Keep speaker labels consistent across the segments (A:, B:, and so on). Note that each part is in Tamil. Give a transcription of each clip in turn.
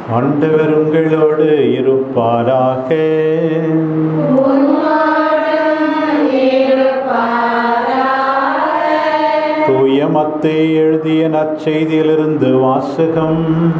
A: ஆண்டவர் உங்களோடு இருப்பாராக தூய மத்தை எழுதிய நற்செய்தியிலிருந்து வாசகம்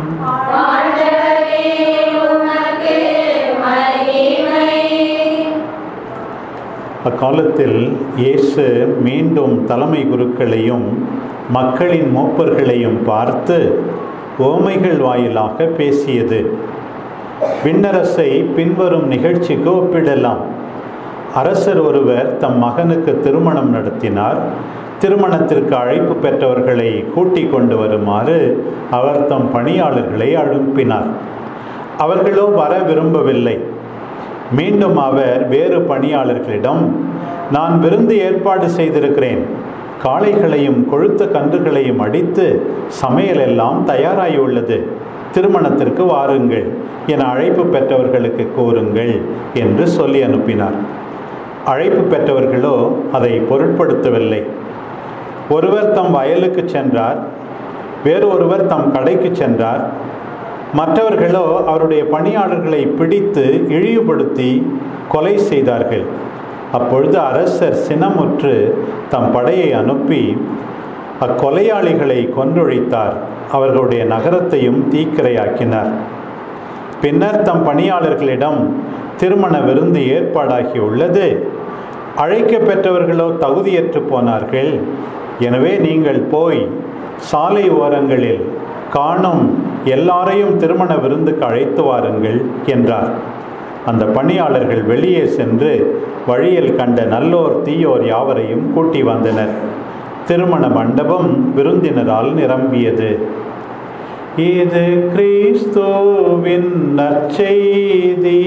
A: அக்காலத்தில் இயேசு மீண்டும் தலைமை குருக்களையும் மக்களின் மூப்பர்களையும் பார்த்து ஓமைகள் வாயிலாக பேசியது விண்ணரசை பின்வரும் நிகழ்ச்சிக்கு ஒப்பிடலாம் அரசர் ஒருவர் தம் மகனுக்கு திருமணம் நடத்தினார் திருமணத்திற்கு அழைப்பு பெற்றவர்களை கூட்டிக் கொண்டு வருமாறு அவர் தம் பணியாளர்களை அனுப்பினார் அவர்களோ வர விரும்பவில்லை மீண்டும் அவர் வேறு பணியாளர்களிடம் நான் விருந்து ஏற்பாடு செய்திருக்கிறேன் காளைகளையும் கொழுத்த கன்றுகளையும் அடித்து சமையல் எல்லாம் தயாராகி உள்ளது திருமணத்திற்கு வாருங்கள் என அழைப்பு பெற்றவர்களுக்கு கூறுங்கள் என்று சொல்லி அனுப்பினார் அழைப்பு பெற்றவர்களோ அதை பொருட்படுத்தவில்லை ஒருவர் தம் வயலுக்கு சென்றார் வேறு ஒருவர் தம் கடைக்கு சென்றார் மற்றவர்களோ அவருடைய பணியாளர்களை பிடித்து இழிவுபடுத்தி கொலை செய்தார்கள் அப்பொழுது அரசர் சினமுற்று தம் படையை அனுப்பி அக்கொலையாளிகளை கொன்றொழித்தார் அவர்களுடைய நகரத்தையும் தீக்கிரையாக்கினார் பின்னர் தம் பணியாளர்களிடம் திருமண விருந்து ஏற்பாடாகி உள்ளது அழைக்க பெற்றவர்களோ தகுதியற்று போனார்கள் எனவே நீங்கள் போய் சாலை ஓரங்களில் காணும் எல்லாரையும் திருமண விருந்துக்கு அழைத்து வாருங்கள் என்றார் அந்த பணியாளர்கள் வெளியே சென்று வழியில் கண்ட நல்லோர் தீயோர் யாவரையும் கூட்டி வந்தனர் திருமண மண்டபம் விருந்தினரால் நிரம்பியது இது கிறிஸ்துவின் நற்செய்தி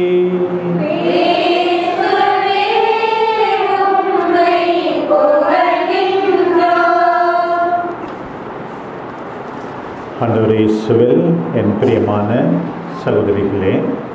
A: ஆண்டவர் இயேசுவில் என் பிரியமான சகோதரிகளே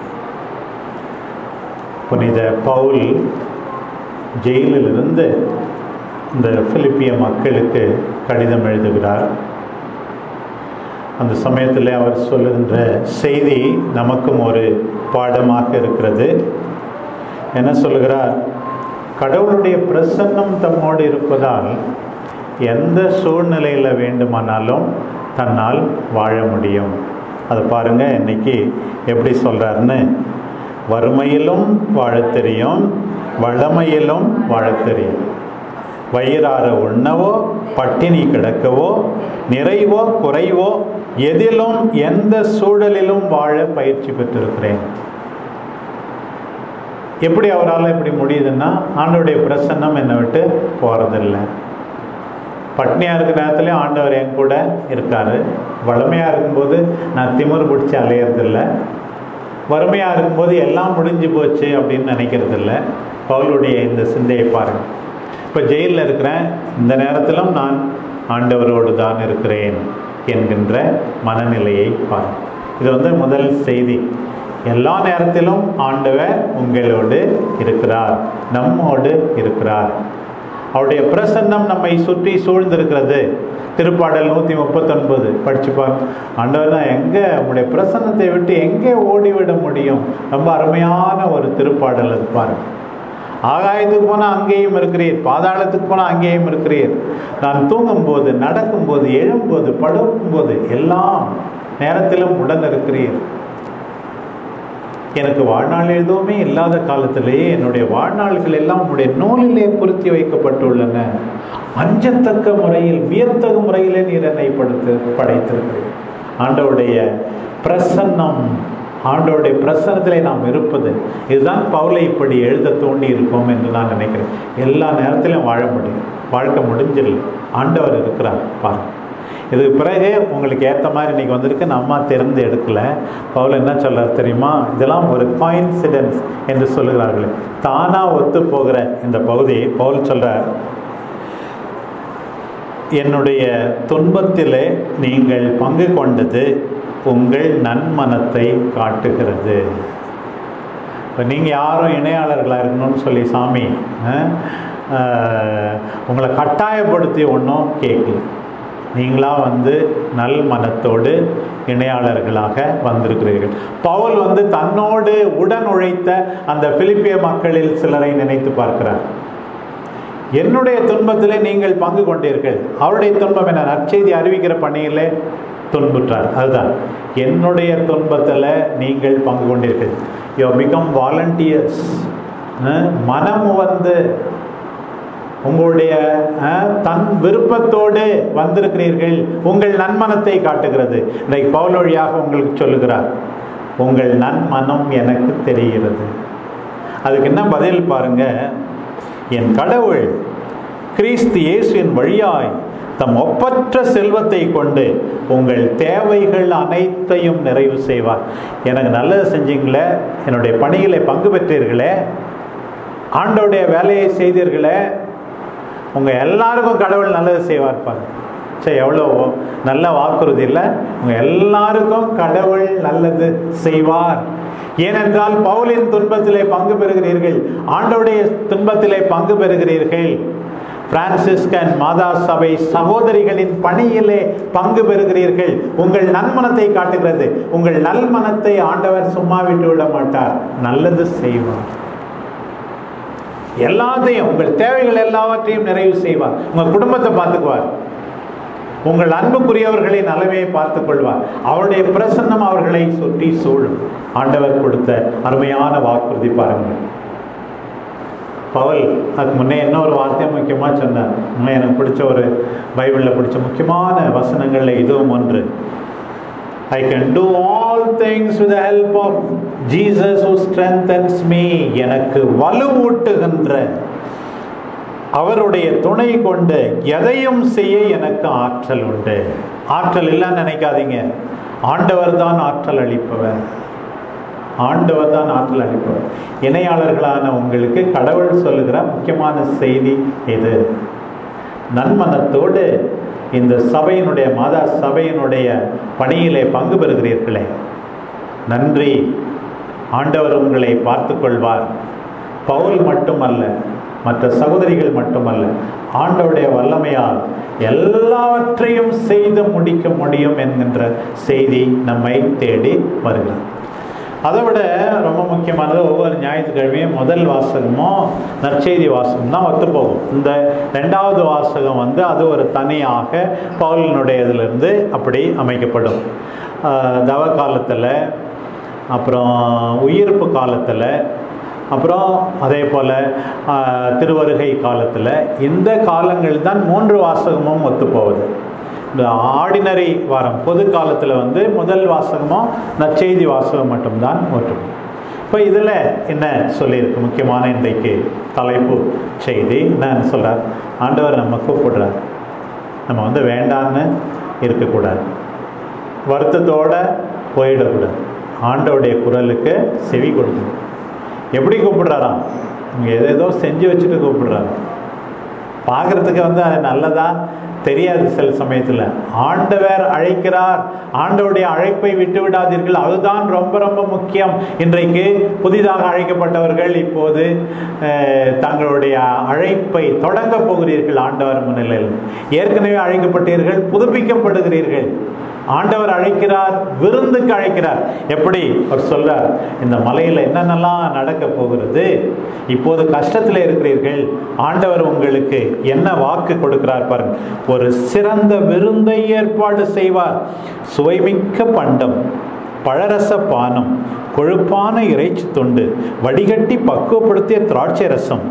A: புனித பவுல் ஜெயிலிலிருந்து இந்த பிலிப்பிய மக்களுக்கு கடிதம் எழுதுகிறார் அந்த சமயத்தில் அவர் சொல்லுகின்ற செய்தி நமக்கும் ஒரு பாடமாக இருக்கிறது என்ன சொல்லுகிறார் கடவுளுடைய பிரசன்னம் தம்மோடு இருப்பதால் எந்த சூழ்நிலையில் வேண்டுமானாலும் தன்னால் வாழ முடியும் அதை பாருங்கள் இன்னைக்கு எப்படி சொல்கிறாருன்னு வறுமையிலும் வாழத் தெரியும் வளமையிலும் வாழத் தெரியும் வயிறார உண்ணவோ பட்டினி கிடக்கவோ நிறைவோ குறைவோ எதிலும் எந்த சூழலிலும் வாழ பயிற்சி பெற்றிருக்கிறேன் எப்படி அவரால் இப்படி முடியுதுன்னா ஆண்டவருடைய பிரசன்னம் என்னை விட்டு போகிறதில்லை பட்னியாக இருக்கிற நேரத்துலேயும் ஆண்டவர் என் கூட இருக்காரு வளமையாக இருக்கும்போது நான் திமிர் பிடிச்சி அலையிறதில்ல வறுமையாக இருக்கும்போது எல்லாம் முடிஞ்சு போச்சு அப்படின்னு நினைக்கிறதில்ல பவுலுடைய இந்த சிந்தையை பாருங்கள் இப்போ ஜெயிலில் இருக்கிறேன் இந்த நேரத்திலும் நான் ஆண்டவரோடு தான் இருக்கிறேன் என்கின்ற மனநிலையை பாருங்கள் இது வந்து முதல் செய்தி எல்லா நேரத்திலும் ஆண்டவர் உங்களோடு இருக்கிறார் நம்மோடு இருக்கிறார் அவருடைய பிரசன்னம் நம்மை சுற்றி சூழ்ந்திருக்கிறது திருப்பாடல் நூற்றி முப்பத்தொன்பது படிச்சுப்பாங்க ஆண்டவர் நான் எங்கே உங்களுடைய பிரசன்னத்தை விட்டு எங்கே ஓடிவிட முடியும் ரொம்ப அருமையான ஒரு திருப்பாடல் அது பாருங்க ஆகாயத்துக்கு போனால் அங்கேயும் இருக்கிறீர் பாதாளத்துக்கு போனால் அங்கேயும் இருக்கிறீர் நான் தூங்கும்போது நடக்கும்போது எழும்போது படுக்கும்போது எல்லாம் நேரத்திலும் உடன் இருக்கிறீர் எனக்கு வாழ்நாள் எதுவுமே இல்லாத காலத்திலேயே என்னுடைய வாழ்நாள்கள் எல்லாம் உங்களுடைய நூலிலே பொருத்தி வைக்கப்பட்டுள்ளன அஞ்சத்தக்க முறையில் வியத்தகு முறையிலே நீர் என்னை படுத்து படைத்திருக்கிறேன் ஆண்டவுடைய பிரசன்னம் ஆண்டோடைய பிரசனத்திலே நாம் இருப்பது இதுதான் பவுலை இப்படி எழுத தூண்டி இருக்கோம் என்று நான் நினைக்கிறேன் எல்லா நேரத்திலும் வாழ முடியும் வாழ்க்கை முடிஞ்சிடல ஆண்டவர் இருக்கிறார் பாருங்க இதுக்கு பிறகு உங்களுக்கு ஏற்ற மாதிரி இன்றைக்கி வந்திருக்கு நம்ம தெரிந்து எடுக்கல பவுல் என்ன சொல்கிறார் தெரியுமா இதெல்லாம் ஒரு காயின்சிடென்ஸ் என்று சொல்லுகிறார்கள் தானாக ஒத்து போகிற இந்த பகுதி பவுல் சொல்கிறார் என்னுடைய துன்பத்திலே நீங்கள் பங்கு கொண்டது உங்கள் நன்மனத்தை காட்டுகிறது இப்போ நீங்கள் யாரும் இணையாளர்களாக இருக்கணும்னு சொல்லி சாமி அஹ், அஹ், உங்களை கட்டாயப்படுத்தி ஒன்றும் கேட்கல நீங்களா வந்து நல் மனத்தோடு இணையாளர்களாக வந்திருக்கிறீர்கள் பவுல் வந்து தன்னோடு உடன் உழைத்த அந்த பிலிப்பிய மக்களில் சிலரை நினைத்து பார்க்கிறார் என்னுடைய துன்பத்திலே நீங்கள் பங்கு கொண்டீர்கள் அவருடைய துன்பம் என்ன நற்செய்தி அறிவிக்கிற பணியிலே துன்புற்றார் அதுதான் என்னுடைய துன்பத்தில் நீங்கள் பங்கு கொண்டீர்கள் யோ பிகம் வாலண்டியர்ஸ் மனம் வந்து உங்களுடைய அஹ், தன் விருப்பத்தோடு வந்திருக்கிறீர்கள் உங்கள் நன்மனத்தை காட்டுகிறது இன்றைக்கு பவுல் வழியாக உங்களுக்கு சொல்லுகிறார் உங்கள் நன்மனம் எனக்கு தெரிகிறது அதுக்கு என்ன பதில் பாருங்க என் கடவுள் கிறிஸ்து இயேசுவின் வழியாய் தம் ஒப்பற்ற செல்வத்தை கொண்டு உங்கள் தேவைகள் அனைத்தையும் நிறைவு செய்வார் எனக்கு நல்லது செஞ்சீங்களே என்னுடைய பணிகளை பங்கு பெற்றீர்களே ஆண்டோடைய வேலையை செய்தீர்களே உங்க எல்லாருக்கும் கடவுள் நல்லது செய்வார் பாருங்க சரி எவ்வளோ நல்ல வாக்குறுதி இல்லை உங்க எல்லாருக்கும் கடவுள் நல்லது செய்வார் ஏனென்றால் பவுலின் துன்பத்திலே பங்கு பெறுகிறீர்கள் ஆண்டோடைய துன்பத்திலே பங்கு பெறுகிறீர்கள் பிரான்சிஸ்கன் மாதா சபை சகோதரிகளின் பணியிலே பங்கு பெறுகிறீர்கள் உங்கள் நன்மனத்தை காட்டுகிறது உங்கள் நல்மனத்தை ஆண்டவர் சும்மா விட்டு விட மாட்டார் நல்லது செய்வார் எல்லாத்தையும் உங்கள் தேவைகள் எல்லாவற்றையும் நிறைவு செய்வார் உங்கள் குடும்பத்தை பார்த்துக்குவார் உங்கள் அன்புக்குரியவர்களை நலவையை பார்த்துக் கொள்வார் அவருடைய பிரசன்னம் அவர்களை சுற்றி சூழும் ஆண்டவர் கொடுத்த அருமையான வாக்குறுதி பாருங்கள் பவுல் அதுக்கு முன்னே இன்னொரு வார்த்தையை முக்கியமாக சொன்னார் இன்னும் எனக்கு பிடிச்ச ஒரு பைபிளில் பிடிச்ச முக்கியமான வசனங்களில் இதுவும் ஒன்று I can do all things with the help of Jesus who strengthens me. எனக்கு வலுவூட்டுகின்ற அவருடைய துணை கொண்டு எதையும் செய்ய எனக்கு ஆற்றல் உண்டு ஆற்றல் இல்லைன்னு நினைக்காதீங்க ஆண்டவர் தான் ஆற்றல் அளிப்பவர் ஆண்டவர் தான் ஆற்றல் அளிப்பவர் இணையாளர்களான உங்களுக்கு கடவுள் சொல்லுகிற முக்கியமான செய்தி இது நன்மனத்தோடு இந்த சபையினுடைய மத சபையினுடைய பணியிலே பங்கு பெறுகிறீர்களே நன்றி ஆண்டவர் உங்களை பார்த்து கொள்வார் பவுல் மட்டுமல்ல மற்ற சகோதரிகள் மட்டுமல்ல ஆண்டவருடைய வல்லமையால் எல்லாவற்றையும் செய்து முடிக்க முடியும் என்கின்ற செய்தி நம்மை தேடி வருகிறது அதை விட ரொம்ப முக்கியமானது ஒவ்வொரு ஞாயிற்றுக்கிழமையும் முதல் வாசகமும் நற்செய்தி வாசகம் தான் ஒத்து போகும் இந்த ரெண்டாவது வாசகம் வந்து அது ஒரு தனியாக பவுலினுடைய இதிலிருந்து அப்படி அமைக்கப்படும் ஆஹ் தவ காலத்தில் அப்புறம் உயிர்ப்பு காலத்தில் அப்புறம் அதே போல் திருவருகை காலத்தில் இந்த காலங்கள் தான் மூன்று வாசகமும் ஒத்துப்போகுது இந்த ஆர்டினரி வாரம் பொது காலத்தில் வந்து முதல் வாசகமும் நற்செய்தி வாசகம் மட்டும்தான் ஒற்றும் இப்போ இதில் என்ன சொல்லியிருக்கு முக்கியமான இன்றைக்கு தலைப்பு செய்தி என்ன சொல்கிறார் ஆண்டவர் நம்ம கூப்பிடுறார் நம்ம வந்து வேண்டான்னு இருக்கக்கூடாது வருத்தத்தோடு போயிடக்கூடாது ஆண்டவருடைய குரலுக்கு செவி கொடுக்கணும் எப்படி கூப்பிடுறாராம் இங்கே எதேதோ செஞ்சு வச்சுட்டு கூப்பிடுறாரு பார்க்குறதுக்கு வந்து அது நல்லதா தெரியாது சில சமயத்தில் ஆண்டவர் அழைக்கிறார் ஆண்டவருடைய அழைப்பை விட்டு விடாதீர்கள் அதுதான் ரொம்ப ரொம்ப முக்கியம் இன்றைக்கு புதிதாக அழைக்கப்பட்டவர்கள் இப்போது அஹ், தங்களுடைய அழைப்பை தொடங்க போகிறீர்கள் ஆண்டவர் முன்னிலையில் ஏற்கனவே அழைக்கப்பட்டீர்கள் புதுப்பிக்கப்படுகிறீர்கள் ஆண்டவர் அழைக்கிறார் விருந்துக்கு அழைக்கிறார் எப்படி அவர் சொல்றார் இந்த மலையில என்னென்னலாம் நடக்க போகிறது இப்போது கஷ்டத்தில் இருக்கிறீர்கள் ஆண்டவர் உங்களுக்கு என்ன வாக்கு கொடுக்கிறார் பாருங்க ஒரு சிறந்த விருந்தை ஏற்பாடு செய்வார் சுவைமிக்க பண்டம் பழரச பானம் கொழுப்பான இறைச்சி துண்டு வடிகட்டி பக்குவப்படுத்திய திராட்சை ரசம்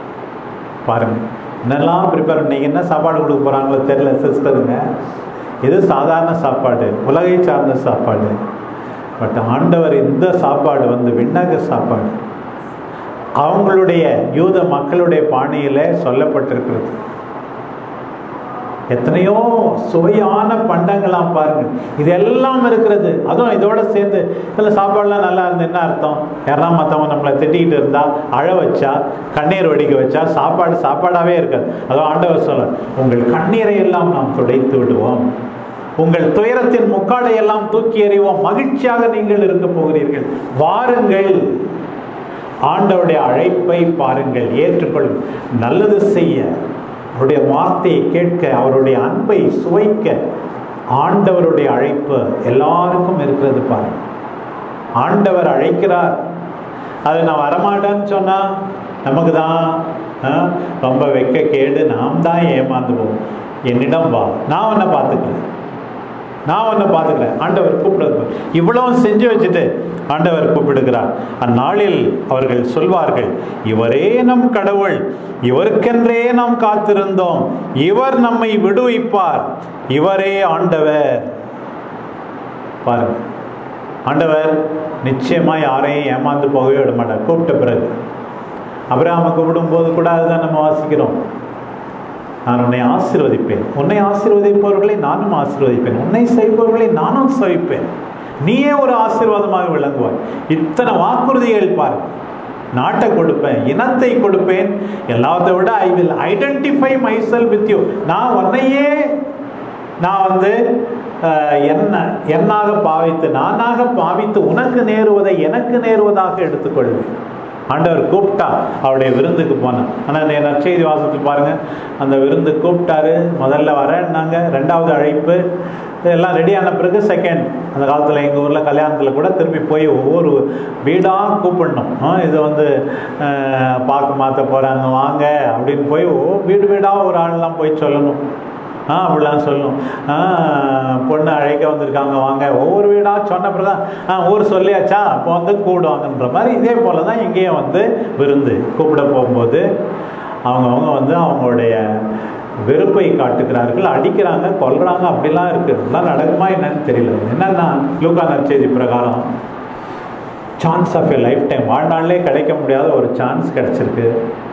A: பாருங்க என்னெல்லாம் ப்ரிப்பேர் பண்ணீங்க என்ன சாப்பாடு கொடுக்க போறாங்களோ தெரியல சிஸ்டருங்க இது சாதாரண சாப்பாடு உலகை சார்ந்த சாப்பாடு பட் ஆண்டவர் இந்த சாப்பாடு வந்து விண்ணக சாப்பாடு அவங்களுடைய யூத மக்களுடைய பாணியில சொல்லப்பட்டிருக்கிறது எத்தனையோ சுவையான பண்டங்களாம் பாருங்க இதெல்லாம் இருக்கிறது அதுவும் இதோட சேர்ந்து சில சாப்பாடுலாம் நல்லா இருந்து என்ன அர்த்தம் யாரா மற்றவங்க நம்மளை திட்டிகிட்டு இருந்தா அழ வச்சா கண்ணீர் வடிக்க வச்சா சாப்பாடு சாப்பாடாவே இருக்காது அதுவும் ஆண்டவர் சொல்ல உங்கள் கண்ணீரை எல்லாம் நாம் துடைத்து விடுவோம் உங்கள் துயரத்தின் முக்காடை எல்லாம் தூக்கி எறிவோம் மகிழ்ச்சியாக நீங்கள் இருக்க போகிறீர்கள் வாருங்கள் ஆண்டவருடைய அழைப்பை பாருங்கள் ஏற்றுக்கொள் நல்லது செய்ய அவருடைய வார்த்தையை கேட்க அவருடைய அன்பை சுவைக்க ஆண்டவருடைய அழைப்பு எல்லாருக்கும் இருக்கிறது பாருங்க ஆண்டவர் அழைக்கிறார் அது நான் வரமாட்டேன்னு சொன்னா நமக்கு தான் ஆ, ரொம்ப வெக்க கேடு நாம் தான் ஏமாந்து போவோம் என்னிடம் வா நான் உன்னை பார்த்துக்கிறேன் நான் உன்னை பார்த்துக்கிறேன் ஆண்டவர் கூப்பிடுறது இவ்வளவு செஞ்சு வச்சுட்டு ஆண்டவர் கூப்பிடுகிறார் அந்நாளில் அவர்கள் சொல்வார்கள் இவரே நம் கடவுள் இவருக்கென்றே நாம் காத்திருந்தோம் இவர் நம்மை விடுவிப்பார் இவரே ஆண்டவர் பாருங்க ஆண்டவர் நிச்சயமா யாரையும் ஏமாந்து போகவே விட மாட்டார் கூப்பிட்ட பிறகு அபிராம கூப்பிடும்போது கூட அதுதான் நம்ம வாசிக்கிறோம் நான் உன்னை ஆசீர்வதிப்பேன் உன்னை ஆசீர்வதிப்பவர்களை நானும் ஆசீர்வதிப்பேன் உன்னை செய்பவர்களை நானும் சவிப்பேன் நீயே ஒரு ஆசீர்வாதமாக விளங்குவாய் இத்தனை வாக்குறுதிகள் பாரு நாட்டை கொடுப்பேன் இனத்தை கொடுப்பேன் எல்லாத்தை விட I will identify myself with you நான் உன்னையே நான் வந்து அஹ், என்ன என்னாக பாவித்து நானாக பாவித்து உனக்கு நேருவதை எனக்கு நேருவதாக எடுத்துக்கொள்வேன் ஆண்டவர் கூப்பிட்டா அவருடைய விருந்துக்கு போனேன் ஆனால் அந்த நற்செய்தி வாசத்துக்கு பாருங்க அந்த விருந்து கூப்பிட்டாரு முதல்ல வரேன்னாங்க ரெண்டாவது அழைப்பு எல்லாம் ரெடி ஆன பிறகு செகண்ட் அந்த காலத்தில் எங்கள் ஊரில் கல்யாணத்தில் கூட திரும்பி போய் ஒவ்வொரு வீடாக கூப்பிடணும் ஆ, இது வந்து அஹ், பாக்கு மாற்ற போகிறாங்க வாங்க அப்படின்னு போய் ஓ வீடு வீடாக ஒரு ஆள்லாம் போய் சொல்லணும் ஆ அப்படிலாம் சொல்லணும் ஆ பொண்ணு அழைக்க வந்திருக்காங்க வாங்க ஒவ்வொரு வீடாக சொன்ன பிறகு ஆ ஊர் சொல்லியாச்சா அப்போ வந்து கூடுவாங்கன்ற மாதிரி இதே போல தான் இங்கேயும் வந்து விருந்து கூப்பிட போகும்போது அவங்கவுங்க வந்து அவங்களுடைய வெறுப்பை காட்டுகிறார்கள் அடிக்கிறாங்க கொல்றாங்க அப்படிலாம் இருக்கு இதெல்லாம் நடக்குமா என்னன்னு தெரியல என்னன்னா லூக்கா நற்செய்தி பிரகாரம் chance of a lifetime வாழ்நாளிலே கிடைக்க முடியாத ஒரு சான்ஸ் கிடைச்சிருக்கு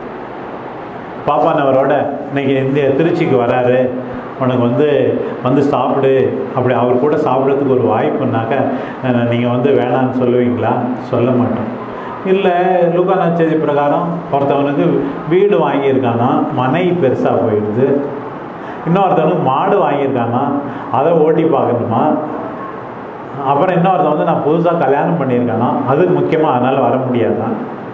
A: பாப்பானவரோட இன்னைக்கு இந்த திருச்சிக்கு வராரு உனக்கு வந்து வந்து சாப்பிடு அப்படி அவர் கூட சாப்பிட்றதுக்கு ஒரு வாய்ப்புனாக்க நீங்கள் வந்து வேணான்னு சொல்லுவீங்களா சொல்ல மாட்டோம் இல்லை லூகானா செய்தி பிரகாரம் ஒருத்தவனுக்கு வீடு வாங்கியிருக்கானா மனை பெருசாக போயிடுது இன்னொருத்தவனுக்கு மாடு வாங்கியிருக்கானா அதை ஓட்டி பார்க்கணுமா அப்புறம் இன்னொருத்தன் வந்து நான் புதுசாக கல்யாணம் பண்ணியிருக்கானா அது முக்கியமாக அதனால் வர முடியாதான்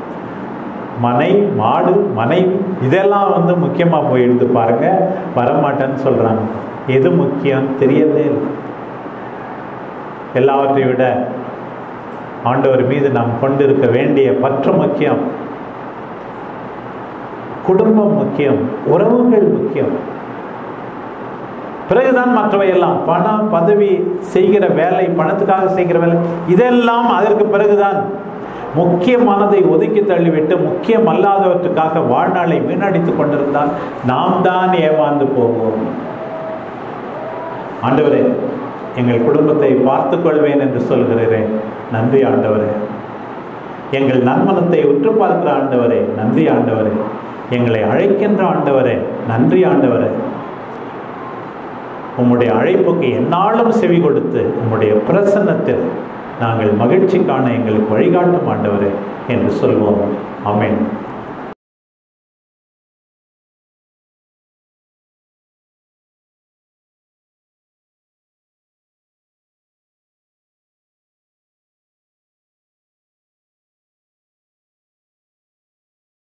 A: மனை மாடு மனைவி இதெல்லாம் வந்து முக்கியமாக போயிடுது பாருங்க வரமாட்டேன்னு சொல்கிறாங்க எது முக்கியம் தெரியவே இல்லை எல்லாவற்றையும் விட ஆண்டவர் மீது நாம் கொண்டிருக்க வேண்டிய பற்று முக்கியம் குடும்பம் முக்கியம் உறவுகள் முக்கியம் பிறகுதான் மற்றவை எல்லாம் பணம் பதவி செய்கிற வேலை பணத்துக்காக செய்கிற வேலை இதெல்லாம் அதற்கு பிறகுதான் முக்கியமானதை ஒதுக்கி தள்ளிவிட்டு முக்கியம் அல்லாதவற்றுக்காக வாழ்நாளை வீணடித்துக் கொண்டிருந்தால் நாம் தான் ஏமாந்து போவோம் ஆண்டவரே எங்கள் குடும்பத்தை பார்த்துக் கொள்வேன் என்று சொல்கிறேன் நன்றி ஆண்டவரே எங்கள் நன்மனத்தை உற்று பார்க்கிற ஆண்டவரே நன்றி ஆண்டவரே எங்களை அழைக்கின்ற ஆண்டவரே நன்றி ஆண்டவரே உம்முடைய அழைப்புக்கு எந்நாளும் செவி கொடுத்து உம்முடைய பிரசன்னத்தில் நாங்கள் மகிழ்ச்சி காண எங்களுக்கு வழிகாட்டும் ஆண்டவரே என்று சொல்வோம் ஆமென்